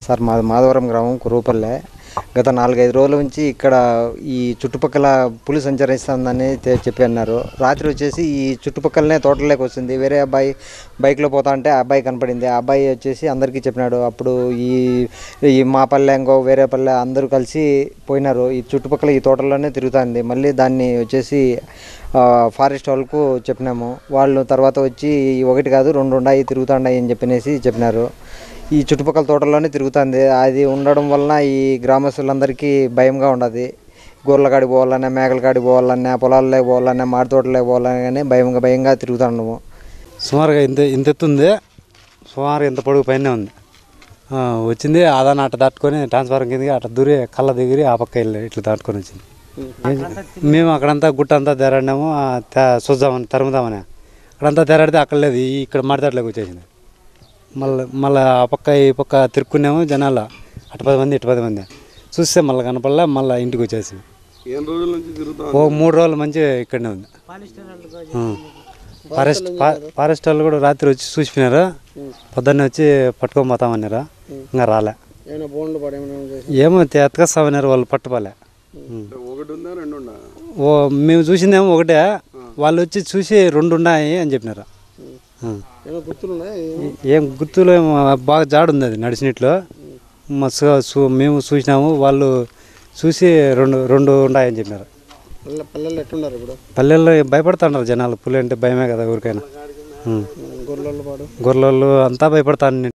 Sir మా మాధవరం గ్రామం కురూపల్లె గత నాలుగైదు రోజుల నుంచి ఇక్కడ ఈ చుట్టుపక్కల పులి సంచరిస్తుందని తె- చెప్పి అన్నారు రాత్రి వచ్చేసి ఈ చుట్టుపక్కలనే తోటలోకి వచ్చింది వేరే అబ్బాయి బైక్లో పోతా అంటే ఆ అబ్బాయి కనపడింది ఆ అబ్బాయి వచ్చేసి అందరికీ చెప్పినాడు అప్పుడు ఈ ఈ మా పల్లె ఇంకో వేరే పల్లె అందరూ కలిసి పోయినారు ఈ చుట్టుపక్కల ఈ తోటల్లోనే తిరుగుతుంది మళ్ళీ దాన్ని వచ్చేసి ఆ, ఫారెస్ట్ వాళ్ళకు చెప్పినాము వాళ్ళు తర్వాత వచ్చి ఈ ఒకటి కాదు రెండు ఉన్నాయి తిరుగుతున్నాయి అని చెప్పినేసి చెప్పినారు ఈ చుట్టుపక్కల తోటల్లోనే తిరుగుతుంది అది ఉండడం వలన ఈ గ్రామస్తులందరికీ భయంగా ఉండదు గొర్రెల కాడికి పోవాలన్నా మేకల కాడికి పోవాలన్నా పొలాల్లోకి పోవాలన్నా మాడి తోటలోకి పోవాలన్నా కానీ భయంగా భయంగా తిరుగుతున్నాము సుమారుగా ఇంత ఇంత ఎత్తు ఉంది సుమారుగా ఇంత పొడుగు పైన ఉంది ఆ, వచ్చింది ఆదాన్ని అట్ట దాటుకొని ట్రాన్స్ఫారం కిందకి అట్ట దూరి కళ్ళ దిగిరి ఆ పక్క వెళ్ళి ఇట్లా దాటుకొని వచ్చింది మేము అక్కడంతా గుట్ట అంతా తెరాడినాము ఆ, తే- చూద్దామని తరుముదామని అక్కడంతా తెరాడితే అక్కడ లేదు ఈ- ఇక్కడ మాడిదాట్లోకి వచ్చేసింది మళ్ళీ మళ్ళీ ఆ పక్క ఈ పక్క తిరుక్కున్నాము జనాలు అటు పది మంది ఇటు పది మంది చూస్తే మళ్ళీ కనపడలే మళ్ళీ ఇంటికి వచ్చేసింది ఎన్ని రోజుల నుంచి తిరుగుతా ఓ మూడు రోజులు మంచిగా ఇక్కడనే ఉంది ఆ. ఫారెస్ట్ ఫా- ఫారెస్ట్ వాళ్ళు కూడా రాత్రి వచ్చి చూసిపోయినారు పొద్దున్నే వచ్చి పట్టుకొని పోతామన్నారు ఇంకా రాలే ఏమైనా బోన్లు పడి ఏమైనా చేసి ఏమో ఎతకస్తామన్నారు వాళ్ళు పట్టుకోలే ఉం. ఒకటి ఉందా రెండు ఉందా ఓ మేము చూసిందేమో ఒకటే వాళ్ళు వచ్చి చూసి రెండు ఉన్నాయి అని చెప్పినారు ఆ. ఏమైనా గుర్తులు ఉన్నాయి ఏం గుర్తులో ఏమో బాగా జాడు ఉంది అది నడిచినట్లు మస్తుగా చూ మేము చూసినాము వాళ్ళు చూసి రెండు రెండు ఉన్నాయని చెప్పినారు పల్లె పల్లెల్లో ఎట్లున్నారు ఇప్పుడు పల్లెల్లో భయపడుతున్నారు జనాలు పులి అంటే భయమే కదా ఊరికైనా ఉం. గొర్రెల పాడు గొర్రెలు అంతా భయపడతాను